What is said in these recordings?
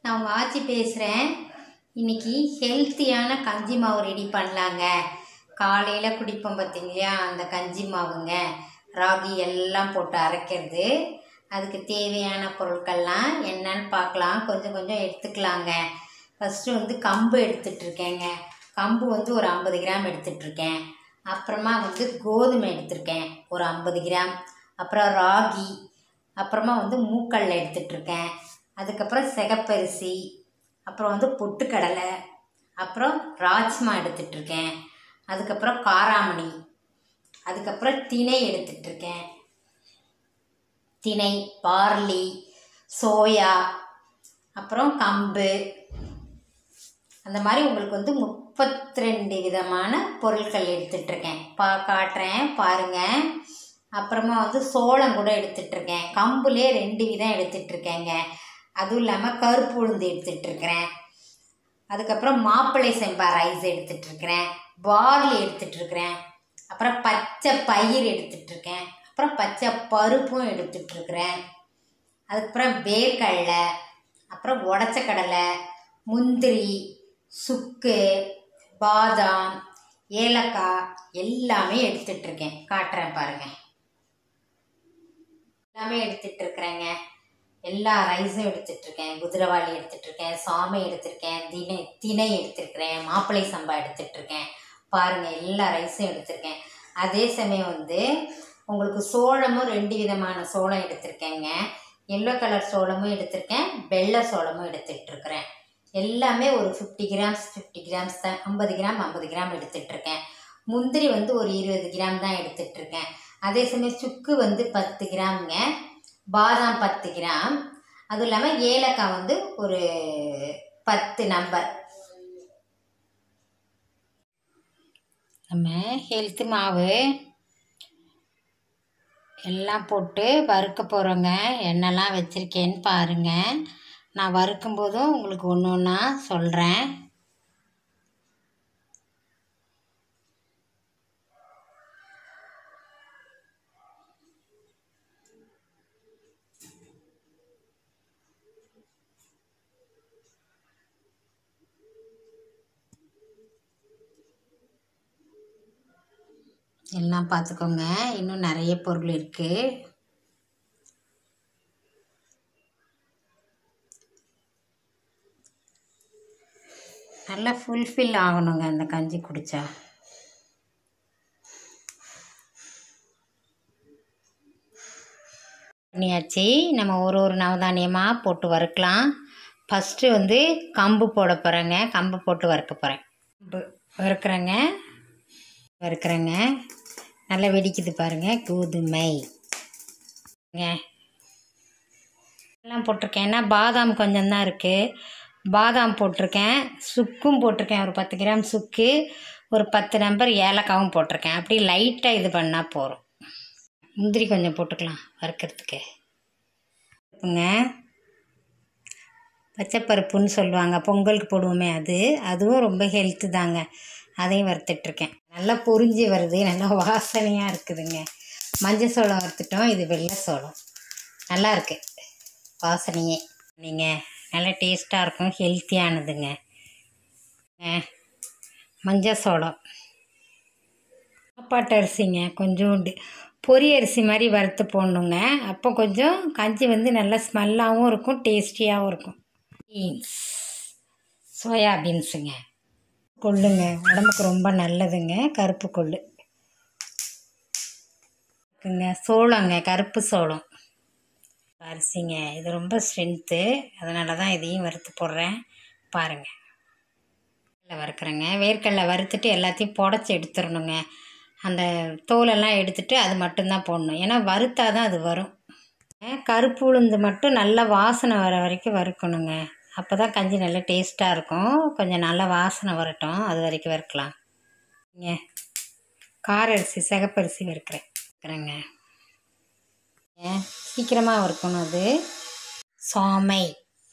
நான் உங்கள் ஆச்சி பேசுகிறேன் இன்னைக்கு ஹெல்த்தியான கஞ்சி மாவு ரெடி பண்ணலாங்க காலையில் குடிப்போம் பார்த்தீங்களா அந்த கஞ்சி மாவுங்க ராகி எல்லாம் போட்டு அரைக்கிறது அதுக்கு தேவையான பொருட்கள்லாம் என்னன்னு பார்க்கலாம் கொஞ்சம் கொஞ்சம் எடுத்துக்கலாங்க ஃபஸ்ட்டு வந்து கம்பு எடுத்துட்டு இருக்கேங்க கம்பு வந்து ஒரு ஐம்பது கிராம் எடுத்துட்டு இருக்கேன் அப்புறமா வந்து கோதுமை எடுத்திருக்கேன் ஒரு ஐம்பது கிராம் அப்புறம் ராகி அப்புறமா வந்து மூக்கடலை எடுத்துட்டு இருக்கேன் அதுக்கப்புறம் சிகப்பரிசி அப்புறம் வந்து பொட்டுக்கடலை அப்புறம் ராஜ்மா எடுத்துட்டு இருக்கேன் அதுக்கப்புறம் காராமணி அதுக்கப்புறம் திணை எடுத்துட்டு இருக்கேன் திணை பார்லி சோயா அப்புறம் கம்பு அந்த மாதிரி உங்களுக்கு வந்து முப்பத்தி ரெண்டு விதமான பொருட்கள் எடுத்துட்ருக்கேன் பா காட்டுறேன் பாருங்கள் அப்புறமா வந்து சோளம் கூட எடுத்துட்ருக்கேன் கம்புலே ரெண்டு விதம் எடுத்துட்ருக்கேங்க அதுவும் இல்லாமல் கருப்பு உளுந்து எடுத்துட்ருக்கிறேன் அதுக்கப்புறம் மாப்பிள்ளை செம்பா ரைஸ் எடுத்துட்ருக்கிறேன் பார்லி எடுத்துட்ருக்கிறேன் அப்புறம் பச்சை பயிர் எடுத்துட்ருக்கேன் அப்புறம் பச்சை பருப்பும் எடுத்துட்ருக்கிறேன் அதுக்கப்புறம் வேர்க்கடலை அப்புறம் உடச்ச கடலை முந்திரி சுக்கு பாதாம் ஏலக்காய் எல்லாமே எடுத்துட்ருக்கேன் காட்டுறேன் பாருங்கள் எல்லாமே எடுத்துட்டு இருக்கிறேங்க எல்லா ரைஸும் எடுத்துட்ருக்கேன் குதிரவாளி எடுத்துட்ருக்கேன் சாமை எடுத்திருக்கேன் திணை திணை எடுத்திருக்கிறேன் மாப்பிள்ளை சம்பா எடுத்துட்ருக்கேன் பாருங்கள் எல்லா ரைஸும் எடுத்திருக்கேன் அதே சமயம் வந்து உங்களுக்கு சோளமும் ரெண்டு விதமான சோளம் எடுத்திருக்கேங்க எல்லோ கலர் சோளமும் எடுத்திருக்கேன் வெள்ளை சோளமும் எடுத்துட்ருக்கிறேன் எல்லாமே ஒரு ஃபிஃப்டி கிராம்ஸ் ஃபிஃப்டி கிராம்ஸ் தான் ஐம்பது கிராம் ஐம்பது கிராம் எடுத்துட்ருக்கேன் முந்திரி வந்து ஒரு இருபது கிராம் தான் எடுத்துட்ருக்கேன் அதே சமயம் சுக்கு வந்து பத்து கிராமுங்க பாதாம் பத்து கிராம் அதுவும் இல்லாமல் ஏலக்காய் வந்து ஒரு பத்து நம்பர் நம்ம ஹெல்த்து மாவு எல்லாம் போட்டு வறுக்க போகிறோங்க என்னெல்லாம் வச்சுருக்கேன்னு பாருங்கள் நான் வறுக்கும் போதும் உங்களுக்கு ஒன்று ஒன்றா சொல்கிறேன் எல்லாம் பார்த்துக்கோங்க இன்னும் நிறைய பொருள் இருக்குது நல்லா ஃபுல்ஃபில் ஆகணுங்க அந்த கஞ்சி குடித்தா பண்ணியாச்சு நம்ம ஒரு ஒரு நவதானியமாக போட்டு வறுக்கலாம் ஃபஸ்ட்டு வந்து கம்பு போட போகிறேங்க கம்பு போட்டு வறுக்க போகிறேன் கம்பு வறுக்கிறேங்க வறுக்கிறேங்க நல்லா வெடிக்குது பாருங்கள் கோதுமை எல்லாம் போட்டிருக்கேன் ஏன்னா பாதாம் கொஞ்சம் தான் இருக்குது பாதாம் போட்டிருக்கேன் சுக்கும் போட்டிருக்கேன் ஒரு பத்து கிராம் சுக்கு ஒரு பத்து நம்பர் ஏலக்காவும் போட்டிருக்கேன் அப்படி லைட்டாக இது பண்ணால் போகிறோம் முந்திரி கொஞ்சம் போட்டுக்கலாம் வறுக்கிறதுக்கு பருப்புங்க பச்சைப்பருப்புன்னு சொல்லுவாங்க பொங்கலுக்கு போடுவோமே அது அதுவும் ரொம்ப ஹெல்த்து தாங்க அதையும் வறுத்துட்ருக்கேன் நல்லா பொரிஞ்சு வருது நல்லா வாசனையாக இருக்குதுங்க மஞ்சள் சோளம் வறுத்துட்டோம் இது வெள்ளை சோளம் நல்லா இருக்கு வாசனையே நீங்கள் நல்லா டேஸ்ட்டாக இருக்கும் ஹெல்த்தியானதுங்க மஞ்சள் சோளம் சாப்பாட்டு அரிசிங்க கொஞ்சோண்டு பொரி அரிசி மாதிரி வறுத்து போடணுங்க அப்போ கொஞ்சம் கஞ்சி வந்து நல்லா ஸ்மெல்லாகவும் இருக்கும் டேஸ்டியாகவும் இருக்கும் பீன்ஸ் சோயா பீன்ஸுங்க கொள்ளுங்க உடம்புக்கு ரொம்ப நல்லதுங்க கருப்பு கொள்ளு இருக்குங்க சோளங்க கருப்பு சோளம் அரிசிங்க இது ரொம்ப ஸ்ட்ரென்த்து அதனால தான் இதையும் வறுத்து போடுறேன் பாருங்கள் வேர்க்கடலை வறுக்கிறேங்க வேர்க்கடலை வறுத்துட்டு எல்லாத்தையும் புடச்சி எடுத்துடணுங்க அந்த தோலெல்லாம் எடுத்துட்டு அது மட்டும்தான் போடணும் ஏன்னா வறுத்தா தான் அது வரும் கருப்பு உளுந்து மட்டும் நல்லா வாசனை வர வரைக்கும் வறுக்கணுங்க அப்போ தான் கஞ்சி நல்லா டேஸ்ட்டாக இருக்கும் கொஞ்சம் நல்லா வாசனை வரட்டும் அது வரைக்கும் வறுக்கலாம் இங்கே கார அரிசி சிகப்பரிசி வறுக்கிறேன் வறுக்கிறேங்க சீக்கிரமாக வறுக்கணும் அது சாமை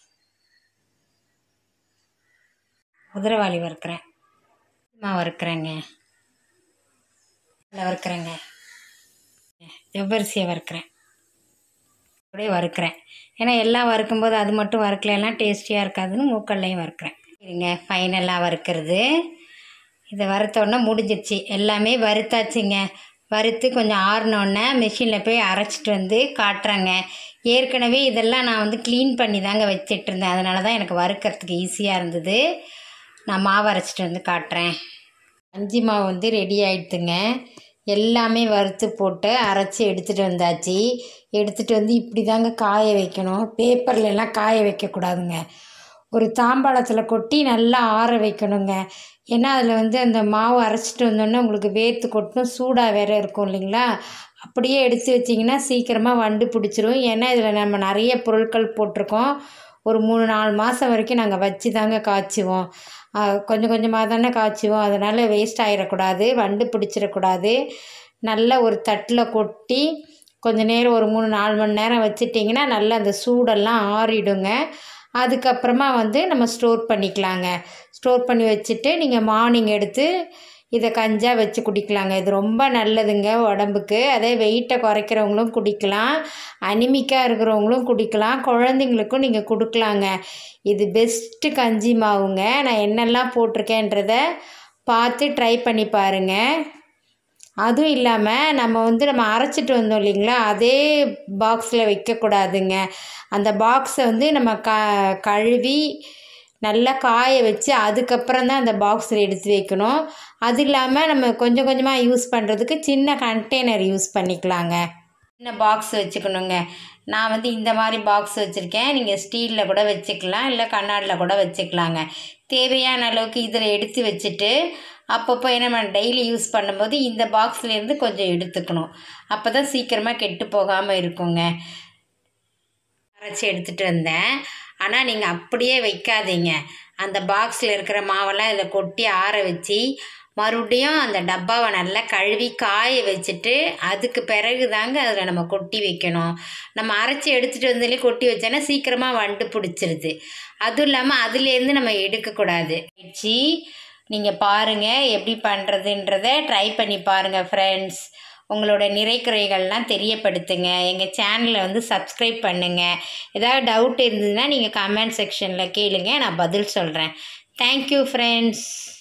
குதிரவாளி வறுக்கிறேன் வறுக்கிறேங்க வறுக்கிறேங்க ஜவ்வரிசியை வறுக்கிறேன் அப்படியே வறுக்கிறேன் ஏன்னா எல்லாம் வறுக்கும்போது அது மட்டும் வறுக்கலைன்னா டேஸ்டியாக இருக்காதுன்னு மூக்கல்லையும் வறுக்கிறேன் இருங்க ஃபைனலாக வறுக்கிறது இதை வறுத்தோடனே முடிஞ்சிருச்சு எல்லாமே வறுத்தாச்சுங்க வறுத்து கொஞ்சம் ஆறினோடனே மிஷினில் போய் அரைச்சிட்டு வந்து காட்டுறேங்க ஏற்கனவே இதெல்லாம் நான் வந்து க்ளீன் பண்ணி தாங்க வச்சிட்டு இருந்தேன் அதனால தான் எனக்கு வறுக்கிறதுக்கு ஈஸியாக இருந்தது நான் மாவு அரைச்சிட்டு வந்து காட்டுறேன் அஞ்சி மாவு வந்து ரெடி ஆயிடுத்துங்க எல்லாமே வறுத்து போட்டு அரைச்சி எடுத்துகிட்டு வந்தாச்சு எடுத்துகிட்டு வந்து இப்படி தாங்க காய வைக்கணும் பேப்பர்ல எல்லாம் காய வைக்கக்கூடாதுங்க ஒரு தாம்பாளத்தில் கொட்டி நல்லா ஆற வைக்கணுங்க ஏன்னா அதில் வந்து அந்த மாவு அரைச்சிட்டு வந்தோடனே உங்களுக்கு வேர்த்து கொட்டும் சூடாக வேற இருக்கும் இல்லைங்களா அப்படியே எடுத்து வச்சிங்கன்னா சீக்கிரமாக வண்டு பிடிச்சிரும் ஏன்னா இதில் நம்ம நிறைய பொருட்கள் போட்டிருக்கோம் ஒரு மூணு நாலு மாதம் வரைக்கும் நாங்கள் வச்சு தாங்க காய்ச்சுவோம் ஆ, கொஞ்சம் கொஞ்சமாக தானே காய்ச்சுவோம் அதனால் வேஸ்ட் ஆகிடக்கூடாது வண்டு பிடிச்சிடக்கூடாது நல்ல ஒரு தட்டில் கொட்டி கொஞ்ச நேரம் ஒரு மூணு நாலு மணி நேரம் வச்சிட்டிங்கன்னா நல்லா அந்த சூடெல்லாம் ஆறிடுங்க அதுக்கப்புறமா வந்து நம்ம ஸ்டோர் பண்ணிக்கலாங்க ஸ்டோர் பண்ணி வச்சுட்டு நீங்கள் மார்னிங் எடுத்து இதை கஞ்சா வச்சு குடிக்கலாங்க இது ரொம்ப நல்லதுங்க உடம்புக்கு அதே வெயிட்டை குறைக்கிறவங்களும் குடிக்கலாம் அனிமிக்காக இருக்கிறவங்களும் குடிக்கலாம் குழந்தைங்களுக்கும் நீங்கள் கொடுக்கலாங்க இது பெஸ்ட்டு கஞ்சி மாவுங்க நான் என்னெல்லாம் போட்டிருக்கேன்றத பார்த்து ட்ரை பண்ணி பாருங்கள் அதுவும் இல்லாமல் நம்ம வந்து நம்ம அரைச்சிட்டு வந்தோம் இல்லைங்களா அதே பாக்ஸில் வைக்கக்கூடாதுங்க அந்த பாக்ஸை வந்து நம்ம க கழுவி நல்லா காய வச்சு அதுக்கப்புறம் தான் அந்த பாக்ஸில் எடுத்து வைக்கணும் அது இல்லாமல் நம்ம கொஞ்சம் கொஞ்சமாக யூஸ் பண்ணுறதுக்கு சின்ன கண்டெய்னர் யூஸ் பண்ணிக்கலாங்க சின்ன பாக்ஸ் வச்சுக்கணுங்க நான் வந்து இந்த மாதிரி பாக்ஸ் வச்சுருக்கேன் நீங்கள் ஸ்டீலில் கூட வச்சுக்கலாம் இல்லை கண்ணாடியில் கூட வச்சுக்கலாங்க தேவையான அளவுக்கு இதில் எடுத்து வச்சுட்டு அப்பப்போ என்ன நம்ம டெய்லி யூஸ் பண்ணும்போது இந்த பாக்ஸ்லேருந்து கொஞ்சம் எடுத்துக்கணும் அப்போ தான் சீக்கிரமாக கெட்டு போகாமல் இருக்குங்க அரைச்சி எடுத்துகிட்டு வந்தேன் ஆனால் நீங்கள் அப்படியே வைக்காதீங்க அந்த பாக்ஸில் இருக்கிற மாவெல்லாம் இதில் கொட்டி ஆற வச்சு மறுபடியும் அந்த டப்பாவை நல்லா கழுவி காய வச்சுட்டு அதுக்கு பிறகு தாங்க அதில் நம்ம கொட்டி வைக்கணும் நம்ம அரைச்சி எடுத்துகிட்டு வந்தாலே கொட்டி வச்சோன்னா சீக்கிரமாக வண்டு பிடிச்சிருது அதுவும் இல்லாமல் அதுலேருந்து நம்ம எடுக்கக்கூடாது வச்சு நீங்கள் பாருங்கள் எப்படி பண்ணுறதுன்றத ட்ரை பண்ணி பாருங்கள் ஃப்ரெண்ட்ஸ் உங்களோட நிறைக்குறைகள்லாம் தெரியப்படுத்துங்க எங்கள் சேனலை வந்து சப்ஸ்கிரைப் பண்ணுங்கள் ஏதாவது டவுட் இருந்ததுன்னா நீங்கள் கமெண்ட் செக்ஷனில் கேளுங்க நான் பதில் சொல்கிறேன் தேங்க்யூ ஃப்ரெண்ட்ஸ்